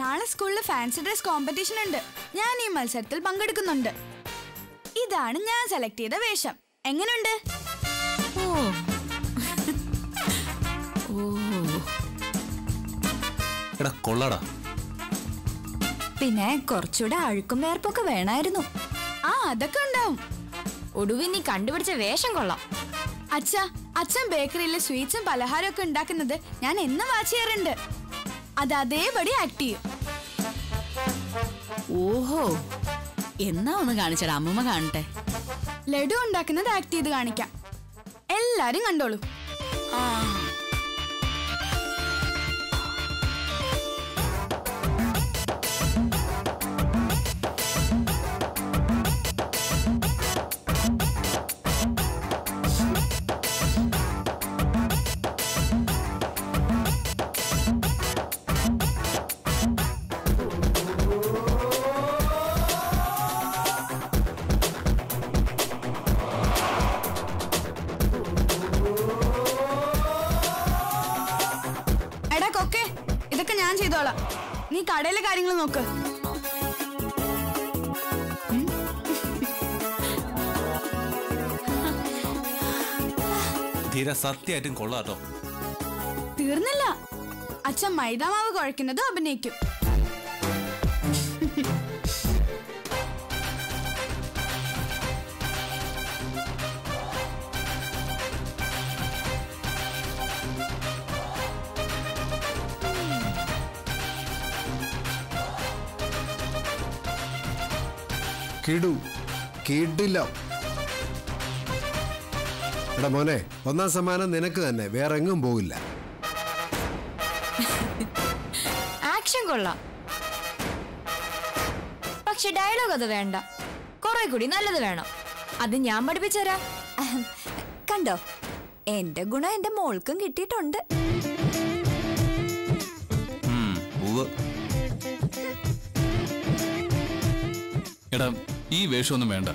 നാളെ സ്കൂളിൽ fancy dress competition ഉണ്ട് ഞാൻ ഈ മത്സരത്തിൽ പങ്കെടുക്കുന്നുണ്ട് ഇതാണ് ഞാൻ സെലക്ട് ചെയ്ത വേഷം എങ്ങനെയുണ്ട് ഓ ഓ എടാ കൊള്ളാടാ പിന്നെ കുറച്ചുകൂടെ അഴുക്കും വേർപ്പൊക്കെ വേണമായിരുന്നു ആ അതൊക്കെ ഉണ്ടാവും ഒടുവിൽ നീ കണ്ടുപിടിച്ച വേഷം കൊള്ളാം അച്ഛ അച്ഛൻ ബേക്കറിയിലെ സ്വീറ്റ്സും പലഹാരം ഒക്കെ ഉണ്ടാക്കുന്നത് ഞാൻ എന്നും വാച്ച് ചെയ്യാറുണ്ട് അത് അതേപടി ആക്ട് ചെയ്യും ഓഹോ എന്നാ ഒന്ന് കാണിച്ചടാ അമ്മമ്മ കാണട്ടെ ലഡു ഉണ്ടാക്കുന്നത് ആക്ട് ചെയ്ത് കാണിക്കാം എല്ലാരും കണ്ടോളൂ എടാ കൊക്കെ ഇതൊക്കെ ഞാൻ ചെയ്തോളാം നീ കടയിലെ കാര്യങ്ങൾ നോക്ക് ധീര സത്യമായിട്ടും കൊള്ളാട്ടോ തീർന്നില്ല അച്ഛൻ മൈദാമാവ് കുഴക്കുന്നത് അഭിനയിക്കും കിടു കിടില്ല എടാ മോനെ ഒന്നാം സമ്മാനം നിനക്ക് തന്നെ വേറെ എങ്ങും പോകില്ല ആക്ഷൻ കൊള്ളാം പക്ഷെ ഡയലോഗ് അത് വേണ്ട കുറെ കൂടി നല്ലത് വേണം അത് ഞാൻ പഠിപ്പിച്ചുതരാം അഹം. കണ്ടോ എന്റെ ഗുണം എന്റെ മോൾക്കും കിട്ടിയിട്ടുണ്ട് ഉം, ഉവ്വ്. എടാ ഈ വേഷമൊന്നും വേണ്ട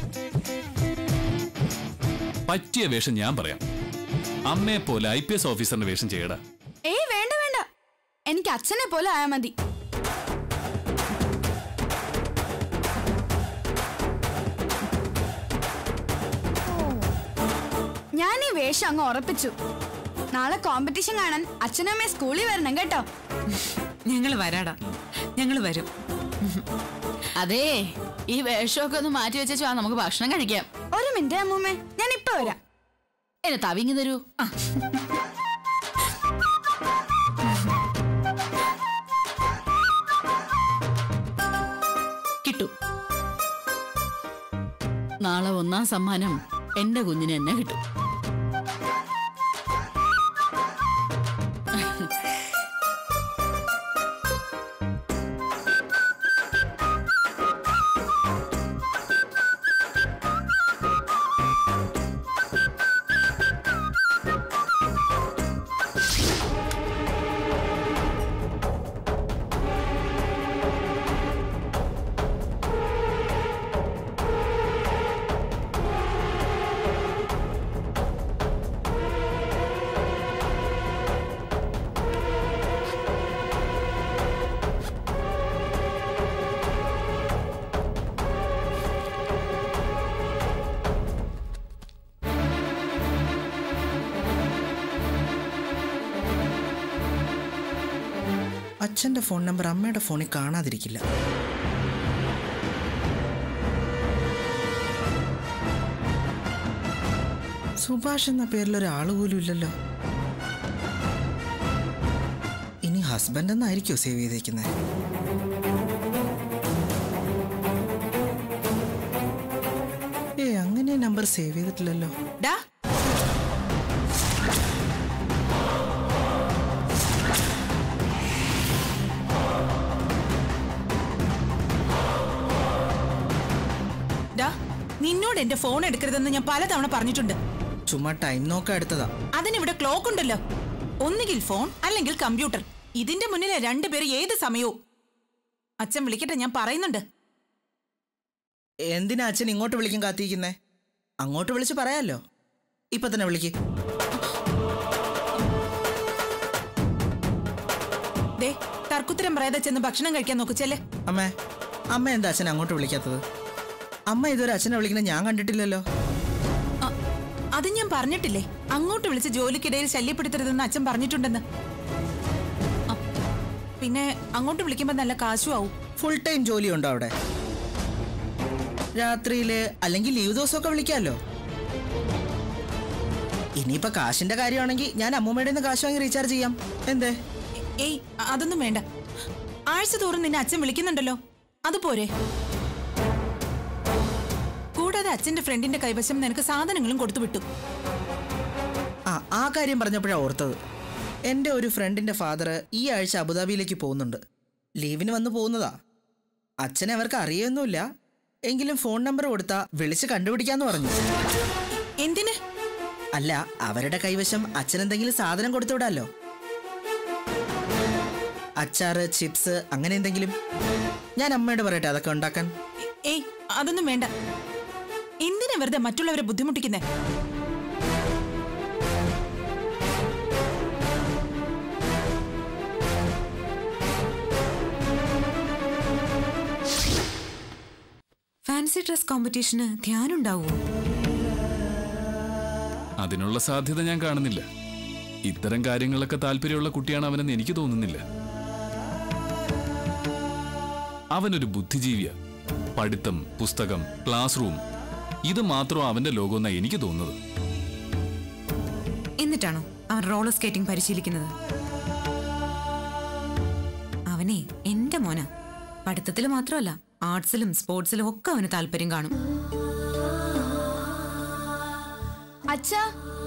പറ്റിയ വേഷം ഞാൻ പറയാം അമ്മയെ പോലെ ഐ പി എസ് ഓഫീസറിന്റെ വേഷം ചെയ്യടാ ഏയ് വേണ്ട വേണ്ട എനിക്ക് അച്ഛനെ പോലെ ആയാ മതി ഞാൻ ഈ വേഷം അങ്ങ് ഉറപ്പിച്ചു നാളെ കോമ്പറ്റീഷൻ കാണാൻ അച്ഛനും അമ്മയും സ്കൂളിൽ വരണം കേട്ടോ ഞങ്ങൾ വരാടാ ഞങ്ങൾ വരും അതെ ഈ വേഷമൊക്കെ ഒന്ന് മാറ്റി വെച്ചു നമുക്ക് ഭക്ഷണം കഴിക്കാം ഒരു മിനിറ്റ് അമ്മൂമ്മേ ഞാൻ ഇപ്പൊ വരാം എന്നെ തവിങ്ങി തരൂ ആ കിട്ടു നാളെ ഒന്നാം സമ്മാനം എന്റെ കുഞ്ഞിന് എന്നെ കിട്ടും അച്ഛന്റെ ഫോൺ നമ്പർ അമ്മയുടെ ഫോണിൽ കാണാതിരിക്കില്ല സുഭാഷ് എന്ന പേരിൽ ഒരാൾ പോലും ഇല്ലല്ലോ ഇനി ഹസ്ബൻഡ് എന്നായിരിക്കോ സേവ് ചെയ്തേക്കുന്നത് ഏ അങ്ങനെ നമ്പർ സേവ് ചെയ്തിട്ടില്ലല്ലോ ഡാ ഡാ നിന്നോട് എന്റെ ഫോൺ എടുക്കരുതെന്ന് ഞാൻ പലതവണ പറഞ്ഞിട്ടുണ്ട് ചുമ്മാ ടൈം നോക്കാൻ എടുത്തതാ അതിനിവിടെ ക്ലോക്ക് ഉണ്ടല്ലോ ഒന്നുകിൽ ഫോൺ അല്ലെങ്കിൽ കമ്പ്യൂട്ടർ ഇതിന്റെ മുന്നിലെ രണ്ടുപേര് ഏത് സമയവും അച്ഛൻ വിളിക്കട്ടെ ഞാൻ പറയുന്നുണ്ട് എന്തിനാ അച്ഛൻ ഇങ്ങോട്ട് വിളിക്കാൻ കാത്തിരിക്കുന്നേ അങ്ങോട്ട് വിളിച്ച് പറയാലോ ഇപ്പൊ തന്നെ വിളിക്ക് ദേ വർക്കുത്തരം പറയാതെ ചെന്ന് ഭക്ഷണം കഴിക്കാൻ നോക്ക് ചെല്ലേ അമ്മേ അമ്മ എന്താ അച്ഛനെ അങ്ങോട്ട് വിളിക്കാത്തത് അമ്മ ഇതുവരെ അച്ഛനെ വിളിക്കുന്നത് ഞാൻ കണ്ടിട്ടില്ലല്ലോ അത് ഞാൻ പറഞ്ഞിട്ടില്ലേ അങ്ങോട്ട് വിളിച്ച് ജോലിക്കിടയിൽ ശല്യപ്പെടുത്തരുതെന്ന് അച്ഛൻ പറഞ്ഞിട്ടുണ്ടെന്ന് അ, പിന്നെ അങ്ങോട്ട് വിളിക്കുമ്പോ നല്ല കാശും ആവും ഫുൾ ടൈം ജോലിയുണ്ടോ അവിടെ രാത്രിയില് അല്ലെങ്കിൽ ലീവ് ദിവസമൊക്കെ വിളിക്കാമല്ലോ ഇനിയിപ്പോ കാശിന്റെ കാര്യമാണെങ്കിൽ ഞാൻ അമ്മൂമ്മയുടെ നിന്ന് കാശ് വാങ്ങി റീചാർജ് ചെയ്യാം എന്തേ ഏയ് അ- അതൊന്നും വേണ്ട ആഴ്ച തോറും നിന്നെ അച്ഛൻ വിളിക്കുന്നുണ്ടല്ലോ അത് പോരെ കൂടാതെ അച്ഛന്റെ ഫ്രണ്ടിന്റെ കൈവശം നിനക്ക് സാധനങ്ങളും കൊടുത്തു വിട്ടു ആ ആ കാര്യം പറഞ്ഞപ്പോഴാണ് ഓർത്തത് എൻ്റെ ഒരു ഫ്രണ്ടിന്റെ ഫാദർ ഈ ആഴ്ച അബുദാബിയിലേക്ക് പോകുന്നുണ്ട് ലീവിന് വന്ന് പോകുന്നതാ അച്ഛനെ അവർക്ക് അറിയൊന്നുമില്ല എങ്കിലും ഫോൺ നമ്പർ കൊടുത്താ വിളിച്ച് കണ്ടുപിടിക്കാന്ന് പറഞ്ഞു എന്തിന് അല്ല അവരുടെ കൈവശം അച്ഛൻ എന്തെങ്കിലും സാധനം കൊടുത്തു വിടാലോ അച്ചാറ് ചിപ്സ് അങ്ങനെ എന്തെങ്കിലും ഞാൻ അമ്മയോട് പറയട്ടെ അതൊക്കെ ഉണ്ടാക്കാൻ ഏയ് അതൊന്നും വേണ്ട എന്തിനാ വെറുതെ മറ്റുള്ളവരെ ബുദ്ധിമുട്ടിക്കുന്നേ ഫാൻസി ഡ്രസ് കോമ്പറ്റീഷന് ധ്യാനുണ്ടാവോ അതിനുള്ള സാധ്യത ഞാൻ കാണുന്നില്ല ഇത്തരം കാര്യങ്ങളൊക്കെ താല്പര്യമുള്ള കുട്ടിയാണ് അവനെന്ന് എനിക്ക് തോന്നുന്നില്ല അവനൊരു ബുദ്ധിജീവിയ പഠിത്തം പുസ്തകം ക്ലാസ് റൂം ഇത് മാത്രം അവന്റെ ലോകമെന്നാണ് എനിക്ക് തോന്നുന്നത് എന്നിട്ടാണോ അവൻ റോളർ സ്കേറ്റിംഗ് പരിശീലിക്കുന്നത് അവനെ എന്റെ മോന പഠിത്തത്തിൽ മാത്രമല്ല ആർട്സിലും സ്പോർട്സിലും ഒക്കെ അവന് താല്പര്യം കാണും അച്ഛാ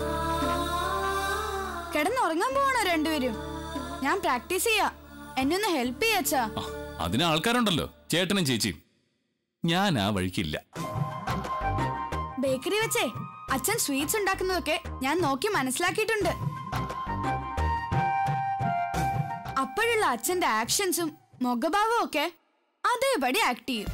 കിടന്നുറങ്ങാൻ പോവാണോ രണ്ടുപേരും ഞാൻ പ്രാക്ടീസ് ചെയ്യാ എന്നെ ഒന്ന് ഹെൽപ്പ് ചെയ്യാ അച്ഛാ ആ, അതിന് ആൾക്കാരുണ്ടല്ലോ ചേട്ടനും ചേച്ചിയും ഞാൻ ആ വഴിക്കില്ല ബേക്കറി വെച്ചേ അച്ഛൻ സ്വീറ്റ്സ് ഉണ്ടാക്കുന്നതൊക്കെ ഞാൻ നോക്കി മനസ്സിലാക്കിയിട്ടുണ്ട് അപ്പോഴുള്ള അച്ഛന്റെ ആക്ഷൻസും മുഖഭാവവും ഒക്കെ അതേപടി ആക്ട് ചെയ്യും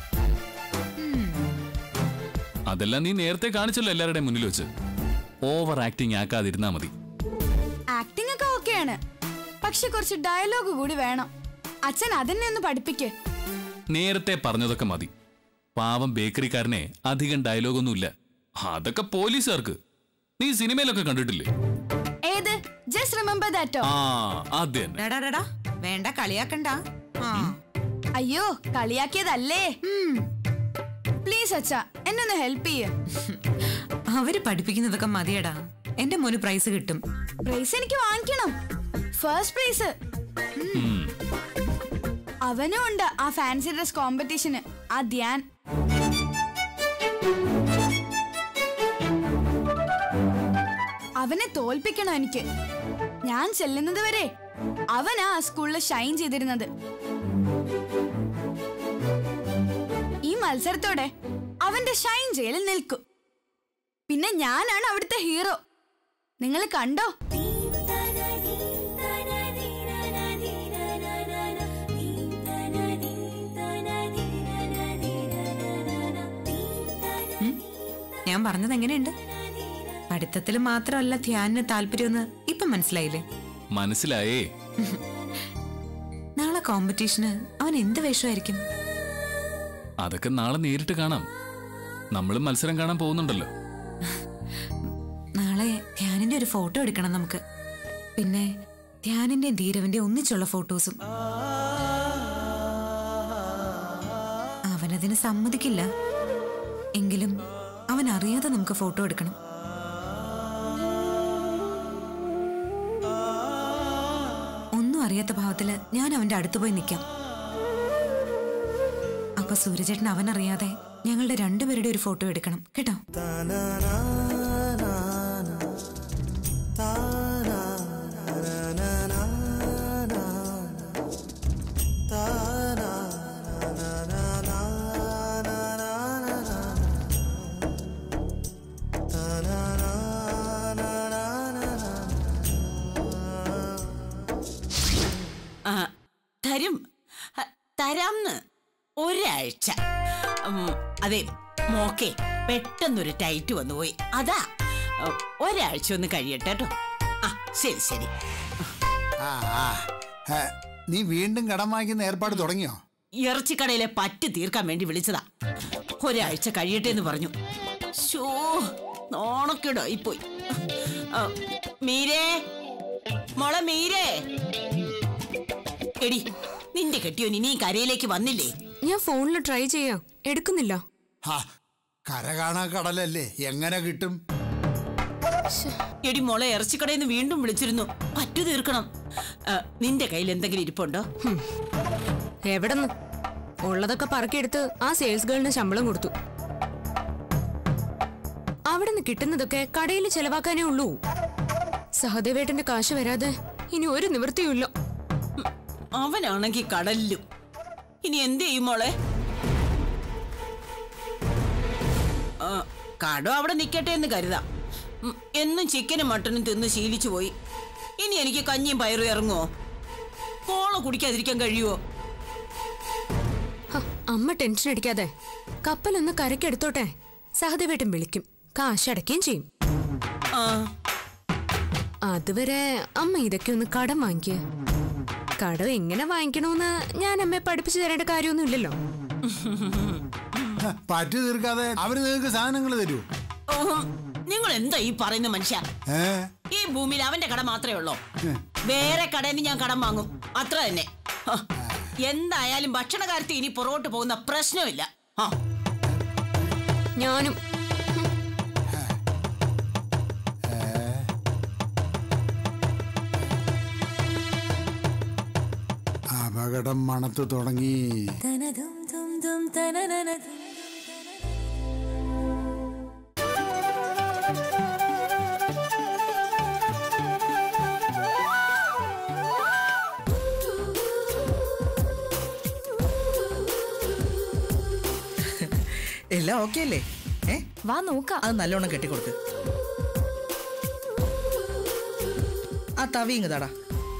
അതെല്ലാം നീ നേരത്തെ കാണിച്ചല്ലോ എല്ലാവരുടെയും മുന്നിൽ വെച്ച് ഓവർ ആക്ടിങ് ആക്കാതിരുന്നാ മതി ആക്ടിംഗ് ഒക്കെ ഓക്കെയാണ് പക്ഷെ കുറച്ച് ഡയലോഗ് കൂടി വേണം അച്ഛൻ അതിനെ ഒന്ന് പഠിപ്പിക്ക് നേരത്തെ പറഞ്ഞതൊക്കെ മതി പാവം ബേക്കറിക്കാരനെ അധികം ഡയലോഗൊന്നുമില്ല അതൊക്കെ പോലീസുകാർക്ക് നീ സിനിമയിലൊക്കെ കണ്ടിട്ടില്ലേ ഏത് ജസ്റ്റ് റിമെമ്പർ ദാറ്റോ ആ അത് തന്നെ ഡാടാ ഡാടാ വേണ്ട കളിയാക്കണ്ട ആ അയ്യോ കളിയാക്കിയതല്ലേ പ്ലീസ് അച്ഛാ എന്നെ ഒന്ന് ഹെൽപ്പ് ചെയ്യ് അവര് പഠിപ്പിക്കുന്നതൊക്കെ മതിയടാ എന്റെ മോന് പ്രൈസ് കിട്ടും പ്രൈസ് എനിക്ക് വാങ്ങിക്കണം ഫസ്റ്റ് പ്രൈസ് ഉം. അവനും ഉണ്ട് ആ ഫാൻസി ഡ്രസ് കോമ്പറ്റീഷന് ആ ധ്യാൻ അവനെ തോൽപ്പിക്കണം എനിക്ക് ഞാൻ ചെല്ലുന്നത് വരെ അവനാ ആ സ്കൂളിൽ ഷൈൻ ചെയ്തിരുന്നത് ഈ മത്സരത്തോടെ അവന്റെ ഷൈൻ ചെയ്യൽ നിൽക്കും പിന്നെ ഞാനാണ് അവിടുത്തെ ഹീറോ നിങ്ങൾ കണ്ടോ ഞാൻ പറഞ്ഞത് എങ്ങനെയുണ്ട് പഠിത്തത്തിൽ മാത്രമല്ല ധ്യാനിന് താല്പര്യമെന്ന് ഇപ്പൊ മനസ്സിലായില്ലേ മനസ്സിലായേ നാളെ കോമ്പറ്റീഷന് അവൻ എന്ത് വേഷമായിരിക്കും അതൊക്കെ നാളെ നേരിട്ട് കാണാം നമ്മളും മത്സരം കാണാൻ പോകുന്നുണ്ടല്ലോ നാളെ ധ്യാനിന്റെ ഒരു ഫോട്ടോ എടുക്കണം നമുക്ക് പിന്നെ ധ്യാനിന്റെ ധീരവിന്റെ ഒന്നിച്ചുള്ള ഫോട്ടോസും അവനതിന് സമ്മതിക്കില്ല എങ്കിലും അവൻ അറിയാതെ നമുക്ക് ഫോട്ടോ എടുക്കണം ഒന്നും അറിയാത്ത ഭാവത്തില് ഞാൻ അവന്റെ അടുത്ത് പോയി നിൽക്കാം അപ്പൊ സൂര്യചേട്ടൻ അവനറിയാതെ ഞങ്ങളുടെ രണ്ടുപേരുടെ ഒരു ഫോട്ടോ എടുക്കണം കേട്ടോ ആ, തരും ഹ, തരാംന്ന് ഒരാഴ്ച ഉം, അതെ മോക്കെ പെട്ടെന്നൊരു ടൈറ്റ് വന്നു പോയി അതാ ഉം, ഒരാഴ്ച ഒന്ന് കഴിയട്ടെ കേട്ടോ ആ ശരി ശരി ആ ആ ഏ, നീ വീണ്ടും കടം വാങ്ങിക്കുന്ന ഏർപ്പാട് തുടങ്ങിയോ ഇറച്ചിക്കടയിലെ പറ്റ് തീർക്കാൻ വേണ്ടി വിളിച്ചതാ ഒരാഴ്ച കഴിയട്ടെ എന്ന് പറഞ്ഞു ഷോ നോണക്കേടായി പോയി ആ, മീരേ മോളെ മീരേ എടി നിന്റെ കെട്ടിയോൻ ഇനി ഈ കരയിലേക്ക് വന്നില്ലേ ഞാൻ ഫോണിൽ ട്രൈ ചെയ്യാം എടുക്കുന്നില്ല ഹാ കര കാണാ കടലല്ലേ എങ്ങനെ കിട്ടും എടി മോളെ ഇറച്ചിക്കടയിൽ നിന്ന് വീണ്ടും വിളിച്ചിരുന്നു പറ്റു തീർക്കണം ആ, നിന്റെ കയ്യിൽ എന്തെങ്കിലും ഇരിപ്പുണ്ടോ എവിടെന്ന് ഉള്ളതൊക്കെ പറക്കിയെടുത്ത് ആ സെയിൽസ് ഗേളിന് ശമ്പളം കൊടുത്തു അവിടെ നിന്ന് കിട്ടുന്നതൊക്കെ കടയിൽ ചെലവാക്കാനേ ഉള്ളൂ സഹദേവേട്ടന്റെ കാശ് വരാതെ ഇനി ഒരു നിവൃത്തിയുമില്ല അവനാണെങ്കി കടലിലും ഇനി എന്ത് ചെയ്യും മോളെ ആ, കടം അവിടെ നിക്കട്ടെ എന്ന് കരുതാം ഉം, എന്നും ചിക്കനും മട്ടനും തിന്ന് ശീലിച്ചു പോയി ഇനി എനിക്ക് കഞ്ഞിയും പയറും ഇറങ്ങുമോ കോള കുടിക്കാതിരിക്കാൻ കഴിയുമോ ഹ, അമ്മ ടെൻഷൻ അടിക്കാതെ കപ്പലൊന്ന് കരക്കെടുത്തോട്ടെ സഹദേവേട്ടൻ വിളിക്കും കാശ് അടയ്ക്കുകയും ചെയ്യും ആ അതുവരെ അമ്മ ഇതൊക്കെ ഒന്ന് കടം വാങ്ങിക്കുക കടം എങ്ങനെ വാങ്ങിക്കണമെന്ന് ഞാൻ അമ്മയെ പഠിപ്പിച്ചു തരേണ്ട കാര്യമൊന്നുമില്ലല്ലോ ഹ, പറ്റു തീർക്കാതെ അവര് നിങ്ങൾക്ക് സാധനങ്ങൾ തരൂ ഓഹും, നിങ്ങൾ എന്താ ഈ പറയുന്ന മനുഷ്യ ഏ ഈ ഭൂമിയിൽ അവന്റെ കട മാത്രമേ ഉള്ളൂ വേറെ കടയിൽ നിന്ന് ഞാൻ കടം വാങ്ങും അത്ര തന്നെ ഹ, എന്തായാലും ഭക്ഷണ കാര്യത്തിൽ ഇനി പുറകോട്ട് പോകുന്ന പ്രശ്നമില്ല ആ ഞാനും അപകടം മണത്തു തുടങ്ങി എല്ലാം ഓക്കെ അല്ലേ ഏ വാ നോക്കാം അത് നല്ലോണം കെട്ടിക്കൊടുക്ക് ആ തവി ഇങ്ങ് താടാ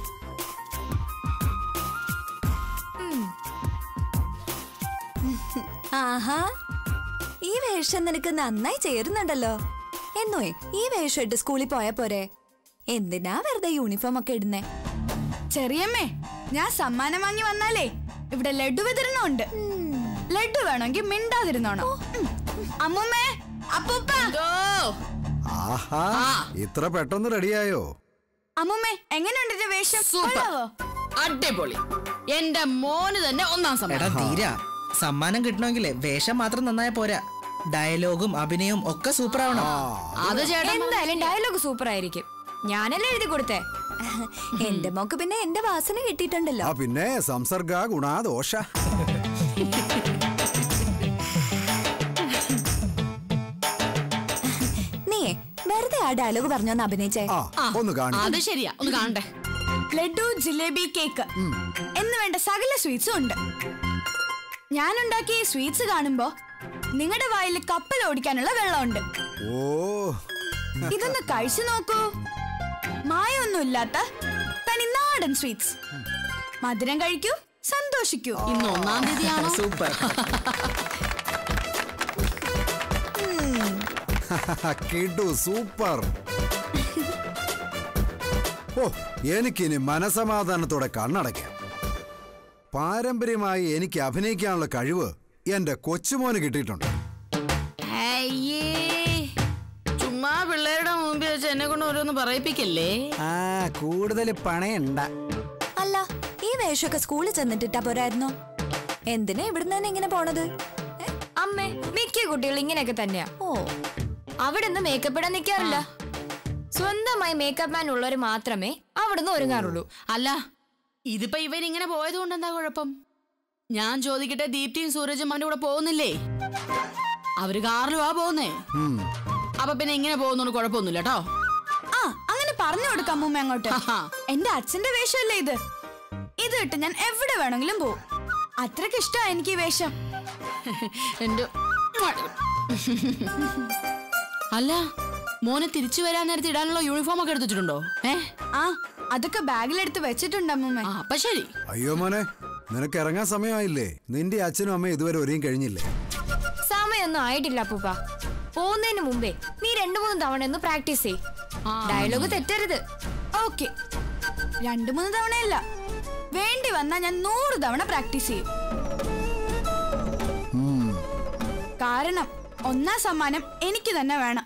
ആഹാ ഈ വേഷം നിനക്ക് നന്നായി ചേരുന്നുണ്ടല്ലോ എന്നോയ് ഈ വേഷം ഇട്ട് സ്കൂളിൽ പോയാ പോരെ എന്തിനാ വെറുതെ യൂണിഫോം ഒക്കെ ഇടുന്നേ ചെറിയമ്മേ ഞാൻ സമ്മാനം വാങ്ങി വന്നാലേ ഇവിടെ ലഡു വിതരണമുണ്ട് ലഡു വേണമെങ്കിൽ മിണ്ടാതിരുന്നോണം ഉം. അമ്മുമ്മേ അപ്പൂപ്പ ആഹാ ഇത്ര പെട്ടെന്ന് റെഡിയായോ അമ്മുമ്മേ എങ്ങനെയുണ്ട് എന്റെ വേഷം കൊള്ളാവോ? അടിപൊളി എന്റെ മോന് തന്നെ ഒന്നാം എടാ സമ്മാനം ധീര സമ്മാനം കിട്ടണമെങ്കിലേ വേഷം മാത്രം നന്നായ പോരാ ഡയലോഗും അഭിനയവും ഒക്കെ സൂപ്പർ ആവണം അത് ചേട്ടാ എന്തായാലും ഡയലോഗ് സൂപ്പർ ആയിരിക്കും ഞാനല്ലേ എഴുതി കൊടുത്തേ എന്റെ മോക്ക് പിന്നെ എന്റെ വാസന കിട്ടിയിട്ടുണ്ടല്ലോ ആ പിന്നെ സംസർഗ ഗുണാ ദോഷ നീയേ വെറുതെ ആ ഡയലോഗ് പറഞ്ഞോന്ന് അഭിനയിച്ചേ ആ ഒന്ന് കാണി അത് ശരിയാ ഒന്ന് കാണണ്ടേ ലഡു ജിലേബി കേക്ക് എന്ന് വേണ്ട സകല സ്വീറ്റ്സും ഉണ്ട് ഞാൻ ഉണ്ടാക്കിയ ഈ സ്വീറ്റ്സ് കാണുമ്പോ നിങ്ങളുടെ വായിൽ കപ്പൽ ഓടിക്കാനുള്ള വെള്ളമുണ്ട് ഓ ഇതൊന്ന് കഴിച്ചു നോക്കൂ മായൊന്നുമില്ലാത്ത തനി നാടൻ സ്വീറ്റ്സ് മധുരം കഴിക്കൂ സന്തോഷിക്കൂ ഇന്ന് ഒന്നാം തീയതിയാണോ സൂപ്പർ കിടു സൂപ്പർ ഓ എനിക്കിനി മനസമാധാനത്തോടെ കണ്ണടയ്ക്കാം പാരമ്പര്യമായി എനിക്ക് അഭിനയിക്കാനുള്ള കഴിവ് എന്റെ കൊച്ചുമോന് കിട്ടിയിട്ടുണ്ട് അയ്യേ ചുമ്മാ പിള്ളേരുടെ മുമ്പിൽ വെച്ച് എന്നെ കൊണ്ട് ഓരോന്ന് പറയിപ്പിക്കല്ലേ ആ കൂടുതൽ പണയണ്ട അല്ല ഈ വേഷമൊക്കെ സ്കൂളിൽ ചെന്നിട്ടിട്ടാ പോരായിരുന്നോ എന്തിനാ ഇവിടുന്ന് തന്നെ ഇങ്ങനെ പോണത് അമ്മേ മിക്ക കുട്ടികൾ ഇങ്ങനെയൊക്കെ തന്നെയാ ഓ അവിടുന്ന് മേക്കപ്പ് ഇടാൻ നിൽക്കാറില്ല സ്വന്തമായി മേക്കപ്പ് മാൻ ഉള്ളവർ മാത്രമേ അവിടുന്ന് ഒരുങ്ങാറുള്ളൂ അല്ല ഇതിപ്പോ ഇവൻ ഇങ്ങനെ പോയത് കൊണ്ട് എന്താ കുഴപ്പം ഞാൻ ചോദിക്കട്ടെ ദീപ്തിയും സൂരജും അവന്റെ കൂടെ പോകുന്നില്ലേ അവര് കാറിലും ആ പോകുന്നേ ഉം. അപ്പൊ പിന്നെ ഇങ്ങനെ പോകുന്നോണ്ട് കുഴപ്പമൊന്നുമില്ല കേട്ടോ ആ അങ്ങനെ പറഞ്ഞു കൊടുക്കാം അമ്മൂമ്മ അങ്ങോട്ട് എന്റെ അച്ഛന്റെ വേഷമല്ലേ ഇത് ഇത് ഇട്ട് ഞാൻ എവിടെ വേണമെങ്കിലും പോവും അത്രക്ക് ഇഷ്ടമാ എനിക്ക് ഈ വേഷം എന്റെ അല്ല മോനെ തിരിച്ചു വരാൻ നേരത്തെ ഇടാനുള്ള യൂണിഫോം ഒക്കെ എടുത്തിട്ടുണ്ടോ ഏ ആ അതൊക്കെ ബാഗിലെടുത്ത് വെച്ചിട്ടുണ്ട് അമ്മൂമ്മ ആ അപ്പൊ ശരി അയ്യോ മോനെ നിനക്ക് ഇറങ്ങാൻ സമയമായില്ലേ നിന്റെ അച്ഛനും അമ്മയും ഇതുവരെ ഒരുങ്ങി കഴിഞ്ഞില്ലേ സമയമൊന്നും ആയിട്ടില്ല അപ്പൂപ്പ പോകുന്നതിന് മുമ്പേ നീ രണ്ടു മൂന്ന് തവണ ഒന്ന് പ്രാക്ടീസ് ചെയ് ഡയലോഗ് തെറ്റരുത് ഓക്കെ രണ്ടു മൂന്ന് തവണയല്ല വേണ്ടി വന്നാ ഞാൻ നൂറ് തവണ പ്രാക്ടീസ് ചെയ്യും കാരണം ഒന്നാം സമ്മാനം എനിക്ക് തന്നെ വേണം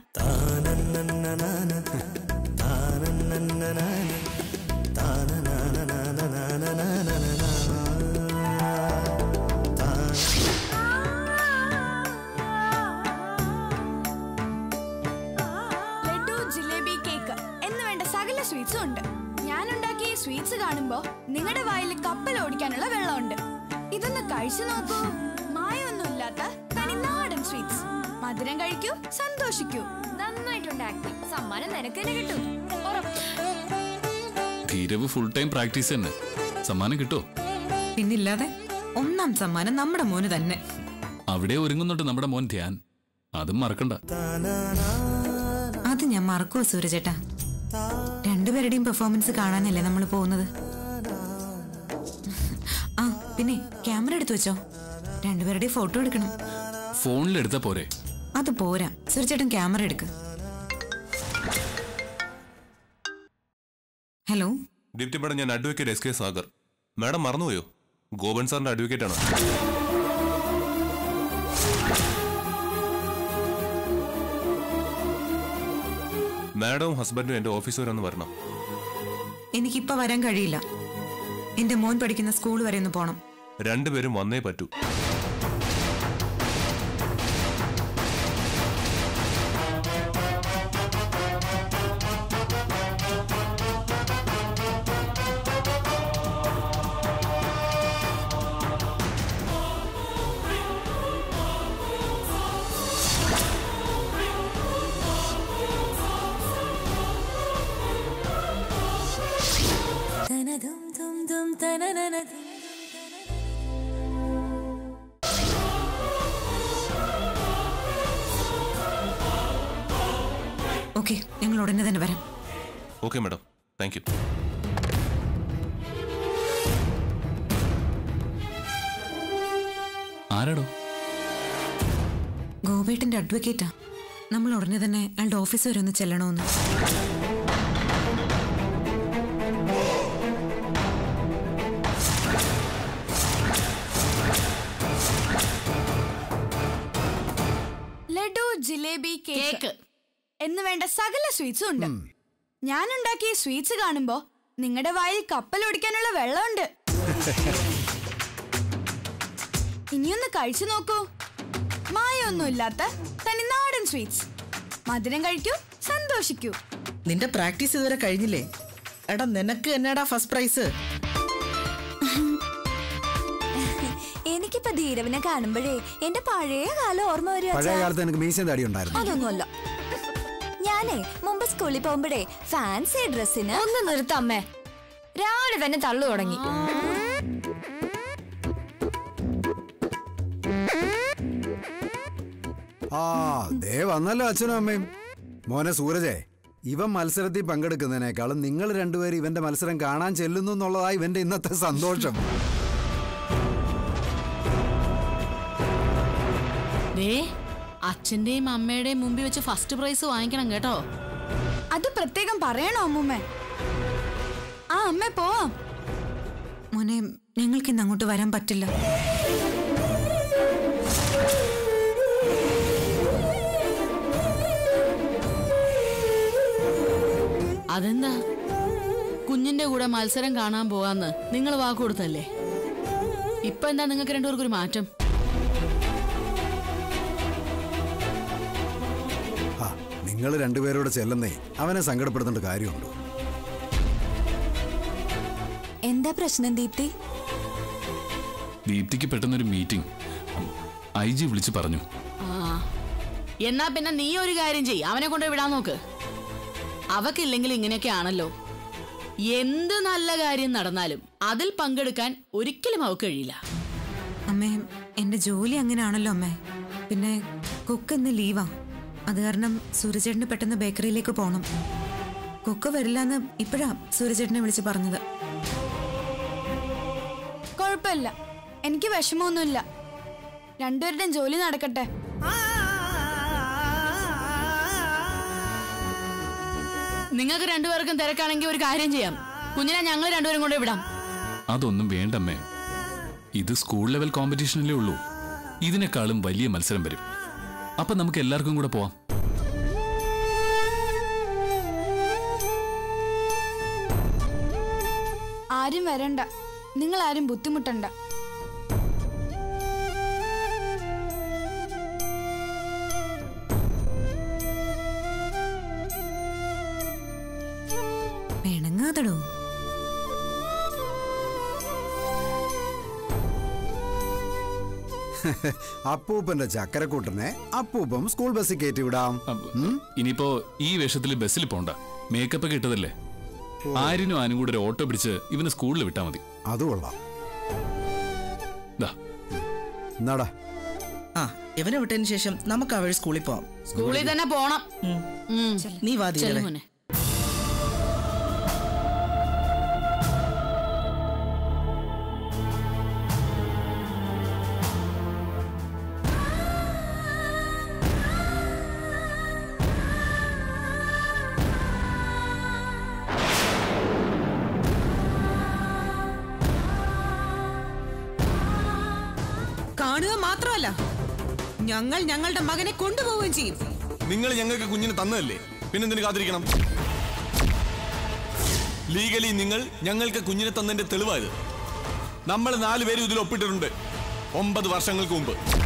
ലഡു ജിലേബി കേക്ക് എന്ന് വേണ്ട സകല സ്വീറ്റ്സും ഉണ്ട് ഞാൻ ഉണ്ടാക്കിയ ഈ സ്വീറ്റ്സ് കാണുമ്പോ നിങ്ങളുടെ വായിൽ കപ്പൽ ഓടിക്കാനുള്ള വെള്ളമുണ്ട് ഇതൊന്ന് കഴിച്ചു നോക്കൂ മായൊന്നുമില്ലാത്ത തനിനാടൻ സ്വീറ്റ്സ് മധുരം കഴിക്കൂ സന്തോഷിക്കൂ നന്നായിട്ടുണ്ട് ആക്ടിങ് സമ്മാനം നിനക്ക് തന്നെ കിട്ടും ഉറപ്പ് ധീരവ് ഫുൾ ടൈം പ്രാക്ടീസ് തന്നെ സമ്മാനം കിട്ടോ പിന്നില്ലാതെ ഒന്നാം സമ്മാനം നമ്മുടെ മോന് തന്നെ അവിടെ ഒരുങ്ങുന്നുണ്ട് നമ്മുടെ മോൻ ധ്യാൻ അതും മറക്കണ്ട അത് ഞാൻ മറക്കുവോ സൂരജേട്ടാ രണ്ടുപേരുടെയും പെർഫോമൻസ് കാണാനല്ലേ നമ്മൾ പോകുന്നത് ആ പിന്നെ ക്യാമറ എടുത്തു വെച്ചോ രണ്ടുപേരുടെയും ഫോട്ടോ എടുക്കണം ഫോണിലെടുത്താ പോരെ അത് പോരാ സൂരജേട്ടൻ ക്യാമറ എടുക്ക് ഹലോ ഡ്യൂട്ടി മാഡം ഞാൻ advocate S K Sagar madam മറന്നുപോയോ ഗോപൻ സാറിന്റെ അഡ്വക്കേറ്റ് ആണ് മാഡവും ഹസ്ബൻഡും എന്റെ ഓഫീസ് വരെ ഒന്ന് വരണം എനിക്കിപ്പോ വരാൻ കഴിയില്ല എന്റെ മോൻ പഠിക്കുന്ന സ്കൂൾ വരെ ഒന്ന് പോണം രണ്ടുപേരും വന്നേ പറ്റൂ ഓക്കെ ഞങ്ങൾ ഉടനെ തന്നെ വരാം ഓക്കെ മാഡം താങ്ക് യു ആരാടോ ഗോപേട്ടന്റെ അഡ്വക്കേറ്റാ നമ്മൾ ഉടനെ തന്നെ അയാളുടെ ഓഫീസ് വരെ ഒന്ന് ചെല്ലണമെന്ന് ലഡു ജിലേബി കേക്ക് കേക്ക് എന്ന് വേണ്ട സകല സ്വീറ്റ്സും ഉണ്ട് ഞാൻ ഉണ്ടാക്കിയ സ്വീറ്റ്സ് കാണുമ്പോ നിങ്ങളുടെ വായിൽ കപ്പൽ ഓടിക്കാനുള്ള വെള്ളമുണ്ട് ഇനിയൊന്ന് കഴിച്ചു നോക്കൂ മായൊന്നുമില്ലാത്ത തനിനാടൻ സ്വീറ്റ്സ് മധുരം കഴിക്കൂ സന്തോഷിക്കൂ നിന്റെ പ്രാക്ടീസ് ഇതുവരെ കഴിഞ്ഞില്ലേ എടാ നിനക്ക് എന്നാടാ ഫസ്റ്റ് പ്രൈസ് എനിക്കിപ്പോ ധീരവിനെ കാണുമ്പോഴേ എന്റെ പഴയ കാലം ഓർമ്മ വരും പഴയ കാലത്ത് എനിക്ക് മീശയും താടി ഉണ്ടായിരുന്നു അതൊന്നുമല്ല ഞാനേ മുമ്പ് സ്കൂളിൽ പോകുമ്പോഴേ ഫാൻസി ഡ്രസ്സിന് ഒന്ന് നിർത്തമ്മേ രാവിലെ തന്നെ തള്ളു തുടങ്ങി ആ ദേ വന്നല്ലോ അച്ഛനും അമ്മയും മോനെ സൂരജേ ഇവൻ മത്സരത്തിൽ പങ്കെടുക്കുന്നതിനേക്കാളും നിങ്ങൾ രണ്ടുപേരും ഇവന്റെ മത്സരം കാണാൻ ചെല്ലുന്നു എന്നുള്ളതാ ഇവന്റെ ഇന്നത്തെ സന്തോഷം ദേ അച്ഛന്റെയും അമ്മയുടെയും മുമ്പിൽ വെച്ച് ഫസ്റ്റ് പ്രൈസ് വാങ്ങിക്കണം കേട്ടോ അത് പ്രത്യേകം പറയണോ അമ്മൂമ്മേ ആ അമ്മ പോവാം മോനെ ഞങ്ങൾക്ക് ഇന്ന് അങ്ങോട്ട് വരാൻ പറ്റില്ല അതെന്താ കുഞ്ഞിന്റെ കൂടെ മത്സരം കാണാൻ പോകാന്ന് നിങ്ങൾ വാക്ക് കൊടുത്തല്ലേ ഇപ്പൊ എന്താ നിങ്ങൾക്ക് രണ്ടുപേർക്കും ഒരു മാറ്റം ആ നിങ്ങൾ രണ്ടുപേരോട് ചെല്ലുന്നേ അവനെ സങ്കടപ്പെടുത്തേണ്ട കാര്യമുണ്ടോ എന്താ പ്രശ്നം ദീപ്തി ദീപ്തിക്ക് പെട്ടെന്നൊരു മീറ്റിംഗ് ഐ ജി വിളിച്ച് പറഞ്ഞു ആ എന്നാ പിന്നെ നീ ഒരു കാര്യം ചെയ്യ് അവനെ കൊണ്ട് വിടാൻ നോക്ക് അവക്കില്ലെങ്കിൽ ഇങ്ങനെയൊക്കെ ആണല്ലോ എന്ത് നല്ല കാര്യം നടന്നാലും അതിൽ പങ്കെടുക്കാൻ ഒരിക്കലും അവക്ക് കഴിയില്ല അമ്മേ എന്റെ ജോലി അങ്ങനെയാണല്ലോ അമ്മേ പിന്നെ കുക്ക് ഇന്ന് ലീവാ അത് കാരണം സൂര്യചേട്ടന് പെട്ടെന്ന് ബേക്കറിയിലേക്ക് പോകണം കുക്ക് വരില്ലെന്ന് ഇപ്പോഴാ സൂര്യചേട്ടനെ വിളിച്ച് പറഞ്ഞത് കുഴപ്പമില്ല എനിക്ക് വിഷമമൊന്നുമില്ല രണ്ടുപേരുടെയും ജോലി നടക്കട്ടെ നിങ്ങൾക്ക് രണ്ടുപേർക്കും തിരക്കാണെങ്കിൽ ഒരു കാര്യം ചെയ്യാം കുഞ്ഞിനെ ഞങ്ങൾ രണ്ടുപേരും കൊണ്ട് വിടാം അതൊന്നും വേണ്ടമ്മേ ഇത് സ്കൂൾ ലെവൽ കോമ്പറ്റീഷനല്ലേ ഉള്ളൂ ഇതിനേക്കാളും വലിയ മത്സരം വരും അപ്പൊ നമുക്ക് എല്ലാവർക്കും കൂടെ പോവാം ആരും വരണ്ട നിങ്ങൾ ആരും ബുദ്ധിമുട്ടണ്ട പിണങ്ങാതടോ അപ്പൂപ്പന്റെ ചക്കരക്കൂട്ടനെ അപ്പൂപ്പം സ്കൂൾ ബസ്സിൽ കയറ്റി വിടാം ഉം? ഇനിയിപ്പോ ഈ വേഷത്തിൽ ബസ്സിൽ പോണ്ട മേക്കപ്പ് ഒക്കെ ഇട്ടതല്ലേ ആര്യനും ആനും കൂടെ ഒരു ഓട്ടോ പിടിച്ച് ഇവന് സ്കൂളിൽ വിട്ടാ മതി അത് കൊള്ളാം ദാ എന്നാടാ ആ ഇവനെ വിട്ടതിന് ശേഷം നമുക്ക് അവൾ സ്കൂളിൽ പോവാം സ്കൂളിൽ തന്നെ പോണം ഉം. നീ വാ ചെല്ലു ധീരവേ. മോനെ. കാണുക മാത്രമല്ല ഞങ്ങൾ ഞങ്ങളുടെ മകനെ കൊണ്ടുപോവുകയും ചെയ്യും നിങ്ങൾ ഞങ്ങൾക്ക് കുഞ്ഞിനെ തന്നതല്ലേ പിന്നെന്തിനു കാത്തിരിക്കണം ലീഗലി നിങ്ങൾ ഞങ്ങൾക്ക് കുഞ്ഞിനെ തന്നതിന്റെ തെളിവായത് നമ്മൾ നാലുപേരും ഇതിൽ ഒപ്പിട്ടിട്ടുണ്ട് ഒമ്പത് വർഷങ്ങൾക്ക് മുമ്പ്